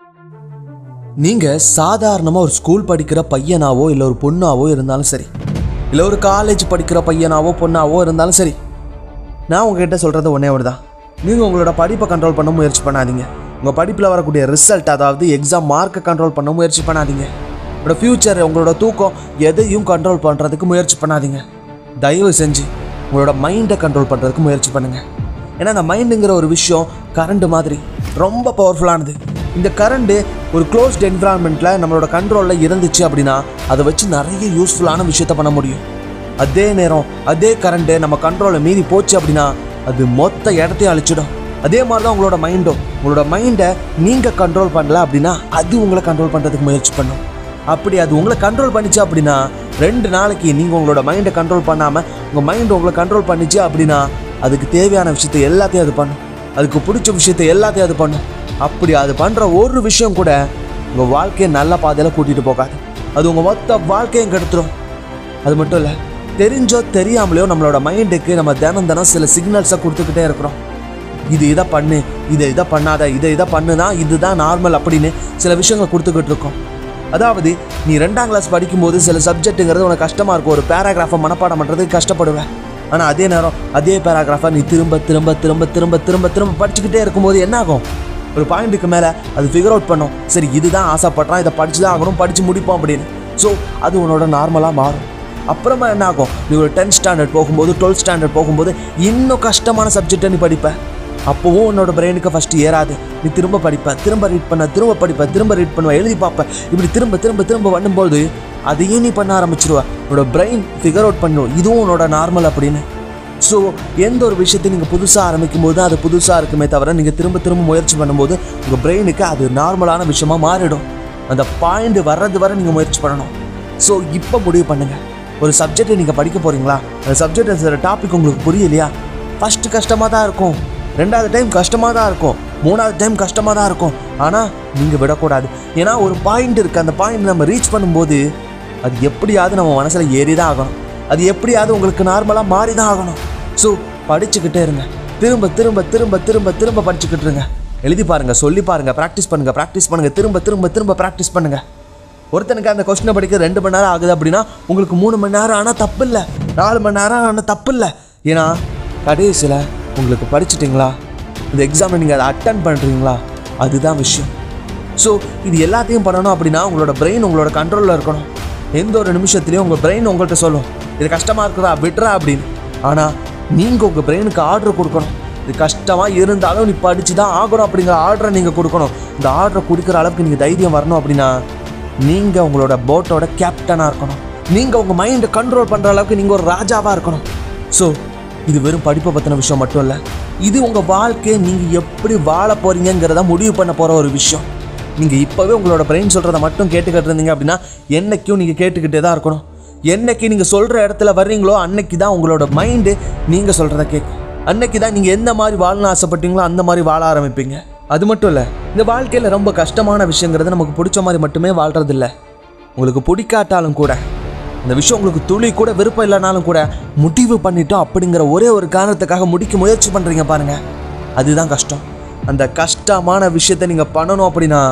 நீங்கள் சாதாரணமாக ஒரு ஸ்கூல் படிக்கிற பையனாவோ இல்லை ஒரு பொண்ணாவோ இருந்தாலும் சரி இல்லை ஒரு காலேஜ் படிக்கிற பையனாவோ பொண்ணாவோ இருந்தாலும் சரி நான் உங்ககிட்ட சொல்கிறது ஒன்றே ஒரு தான் நீங்கள் உங்களோட படிப்பை கண்ட்ரோல் பண்ண முயற்சி பண்ணாதீங்க உங்கள் படிப்பில் வரக்கூடிய ரிசல்ட் அதாவது எக்ஸாம் மார்க்கை கண்ட்ரோல் பண்ண முயற்சி பண்ணாதீங்க உங்களோட ஃப்யூச்சர் உங்களோட தூக்கம் எதையும் கண்ட்ரோல் பண்ணுறதுக்கு முயற்சி பண்ணாதீங்க தயவு செஞ்சு உங்களோட மைண்டை கண்ட்ரோல் பண்ணுறதுக்கு முயற்சி பண்ணுங்கள் ஏன்னா அந்த மைண்டுங்கிற ஒரு விஷயம் கரண்ட் மாதிரி ரொம்ப பவர்ஃபுல்லானது இந்த கரண்ட்டு ஒரு க்ளோஸ்ட் என்விரான்மெண்ட்டில் நம்மளோட கண்ட்ரோலில் இருந்துச்சு அப்படின்னா அதை வச்சு நிறைய யூஸ்ஃபுல்லான விஷயத்த பண்ண முடியும் அதே நேரம் அதே கரண்ட்டு நம்ம கண்ட்ரோலை மீறி போச்சு அப்படின்னா அது மொத்த இடத்தையும் அழிச்சிடும் அதே மாதிரி தான் உங்களோட மைண்டும் உங்களோட மைண்டை நீங்கள் கண்ட்ரோல் பண்ணல அப்படின்னா அது உங்களை கண்ட்ரோல் பண்ணுறதுக்கு முயற்சி பண்ணும் அப்படி அது உங்களை கண்ட்ரோல் பண்ணிச்சு அப்படின்னா ரெண்டு நாளைக்கு நீங்கள் உங்களோட மைண்டை கண்ட்ரோல் பண்ணாமல் உங்கள் மைண்ட் உங்களை கண்ட்ரோல் பண்ணிச்சு அப்படின்னா அதுக்கு தேவையான விஷயத்தை எல்லாத்தையும் அது பண்ணும் அதுக்கு பிடிச்ச விஷயத்தை எல்லாத்தையும் அது பண்ணும் அப்படி அது பண்ணுற ஒரு விஷயம் கூட உங்கள் வாழ்க்கையை நல்ல பாதையில் கூட்டிகிட்டு போகாது அது உங்கள் மொத்த வாழ்க்கையும் கெடுத்துரும் அது மட்டும் இல்லை தெரிஞ்சோ தெரியாமலையோ நம்மளோட மைண்டுக்கு நம்ம தினம் தினம் சில சிக்னல்ஸை கொடுத்துக்கிட்டே இருக்கிறோம் இது இதை பண்ணு இதை இதை பண்ணாத இதை இதை பண்ணுனா இதுதான் நார்மல் அப்படின்னு சில விஷயங்கள் கொடுத்துக்கிட்டு இருக்கோம் அதாவது நீ ரெண்டாம் கிளாஸ் படிக்கும்போது சில சப்ஜெக்ட்டுங்கிறது உனக்கு கஷ்டமாக இருக்கும் ஒரு பேராகிராஃபை மனப்பாடம் பண்ணுறதுக்கு கஷ்டப்படுவேன் ஆனால் அதே நேரம் அதே பேராகிராஃபை நீ திரும்ப திரும்ப திரும்ப திரும்ப திரும்ப திரும்ப படிச்சுக்கிட்டே இருக்கும்போது என்ன ஆகும் ஒரு பாயிண்ட்டுக்கு மேலே அது ஃபிகர் அவுட் பண்ணும் சரி இதுதான் ஆசைப்படுறான் இதை படிச்சு தான் ஆகணும் படித்து முடிப்போம் அப்படின்னு ஸோ அது உன்னோட நார்மலாக மாறும் அப்புறமா என்ன ஆகும் நீ ஒரு டென்த் ஸ்டாண்டர்ட் போகும்போது டுவெல்த் ஸ்டாண்டர்ட் போகும்போது இன்னும் கஷ்டமான சப்ஜெக்டை நீ படிப்ப அப்போவும் உன்னோட பிரெயினுக்கு ஃபஸ்ட்டு ஏறாது நீ திரும்ப படிப்ப திரும்ப ரீட் பண்ண திரும்ப படிப்ப திரும்ப ரீட் பண்ணுவ எழுதி பார்ப்ப இப்படி திரும்ப திரும்ப திரும்ப பண்ணும்போது அதையும் நீ பண்ண ஆரம்பிச்சிருவ உன்னோட பிரெயின் ஃபிகர் அவுட் பண்ணும் இதுவும் உன்னோட நார்மல் அப்படின்னு ஸோ எந்த ஒரு விஷயத்தை நீங்கள் புதுசாக ஆரம்பிக்கும் போது அது புதுசாக இருக்குமே தவிர நீங்கள் திரும்ப திரும்ப முயற்சி பண்ணும்போது உங்கள் பிரெயினுக்கு அது நார்மலான விஷயமா மாறிடும் அந்த பாயிண்ட் வர்றது வரை நீங்கள் முயற்சி பண்ணணும் ஸோ இப்போ முடிவு பண்ணுங்கள் ஒரு சப்ஜெக்டை நீங்கள் படிக்க போகிறீங்களா அந்த சப்ஜெக்ட் சில டாபிக் உங்களுக்கு புரியலையா ஃபஸ்ட்டு கஷ்டமாக தான் இருக்கும் ரெண்டாவது டைம் கஷ்டமாக தான் இருக்கும் மூணாவது டைம் கஷ்டமாக தான் இருக்கும் ஆனால் நீங்கள் விடக்கூடாது ஏன்னா ஒரு பாயிண்ட் இருக்குது அந்த பாயிண்ட் நம்ம ரீச் பண்ணும்போது அது எப்படியாவது நம்ம மனசில் ஏறி தான் ஆகணும் அது எப்படியாவது உங்களுக்கு நார்மலாக மாறி தான் ஆகணும் ஸோ படிச்சுக்கிட்டே இருங்க திரும்ப திரும்ப திரும்ப திரும்ப திரும்ப படிச்சுக்கிட்டு இருங்க எழுதி பாருங்க சொல்லி பாருங்க ப்ராக்டிஸ் பண்ணுங்க ப்ராக்டிஸ் பண்ணுங்க திரும்ப திரும்ப திரும்ப ப்ராக்டிஸ் பண்ணுங்க ஒருத்தனுக்கு அந்த கொஸ்டினை படிக்க ரெண்டு மணி நேரம் ஆகுது அப்படின்னா உங்களுக்கு மூணு மணி நேரம் ஆனால் தப்பு இல்லை நாலு மணி நேரம் ஆனால் தப்பு இல்லை ஏன்னா கடைசியில் உங்களுக்கு படிச்சிட்டிங்களா இந்த எக்ஸாமை நீங்கள் அதை அட்டன் பண்ணுறீங்களா அதுதான் விஷயம் ஸோ இது எல்லாத்தையும் பண்ணணும் அப்படின்னா உங்களோட பிரெயின் உங்களோட கண்ட்ரோலில் இருக்கணும் எந்த ஒரு நிமிஷத்துலையும் உங்கள் பிரெயின் உங்கள்கிட்ட சொல்லும் இது கஷ்டமாக இருக்குதா விட்டுறா அப்படின்னு ஆனால் நீங்கள் உங்கள் பிரெயினுக்கு ஆர்டர் கொடுக்கணும் இது கஷ்டமாக இருந்தாலும் நீ படித்து தான் ஆகணும் அப்படிங்கிற ஆர்டரை நீங்கள் கொடுக்கணும் இந்த ஆர்டரை கொடுக்குற அளவுக்கு நீங்கள் தைரியம் வரணும் அப்படின்னா நீங்கள் உங்களோட போட்டோட கேப்டனாக இருக்கணும் நீங்கள் உங்கள் மைண்டை கண்ட்ரோல் பண்ணுற அளவுக்கு நீங்கள் ஒரு ராஜாவாக இருக்கணும் ஸோ இது வெறும் படிப்பை பற்றின விஷயம் மட்டும் இல்லை இது உங்கள் வாழ்க்கையை நீங்கள் எப்படி வாழ போகிறீங்கிறத முடிவு பண்ண போகிற ஒரு விஷயம் நீங்கள் இப்போவே உங்களோட பிரெயின் சொல்கிறத மட்டும் கேட்டுக்கிட்டு இருந்தீங்க அப்படின்னா என்னைக்கும் நீங்கள் கேட்டுக்கிட்டே தான் இருக்கணும் என்னைக்கு நீங்கள் சொல்கிற இடத்துல வர்றீங்களோ அன்னைக்கு தான் உங்களோட மைண்டு நீங்கள் சொல்கிறத கேட்கும் அன்னைக்கு தான் நீங்கள் எந்த மாதிரி வாழணும்னு ஆசைப்பட்டீங்களோ அந்த மாதிரி வாழ ஆரம்பிப்பீங்க அது மட்டும் இல்லை இந்த வாழ்க்கையில் ரொம்ப கஷ்டமான விஷயங்கிறது நமக்கு பிடிச்ச மாதிரி மட்டுமே வாழ்கிறதில்ல உங்களுக்கு பிடிக்காட்டாலும் கூட இந்த விஷயம் உங்களுக்கு துளி கூட விருப்பம் இல்லைனாலும் கூட முடிவு பண்ணிட்டோம் அப்படிங்கிற ஒரே ஒரு காரணத்துக்காக முடிக்க முயற்சி பண்ணுறீங்க பாருங்க அதுதான் கஷ்டம் அந்த கஷ்டமான விஷயத்தை நீங்கள் பண்ணணும் அப்படின்னா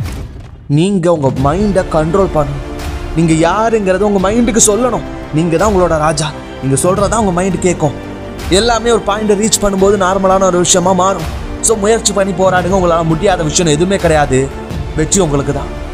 நீங்கள் உங்கள் மைண்டை கண்ட்ரோல் பண்ணணும் நீங்கள் யாருங்கிறத உங்கள் மைண்டுக்கு சொல்லணும் நீங்கள் தான் உங்களோட ராஜா நீங்கள் சொல்கிறதா உங்கள் மைண்டு கேட்கும் எல்லாமே ஒரு பாயிண்டை ரீச் பண்ணும்போது நார்மலான ஒரு விஷயமா மாறும் ஸோ முயற்சி பண்ணி போராடுங்க உங்களால் முடியாத விஷயம் எதுவுமே கிடையாது வெற்றி உங்களுக்கு தான்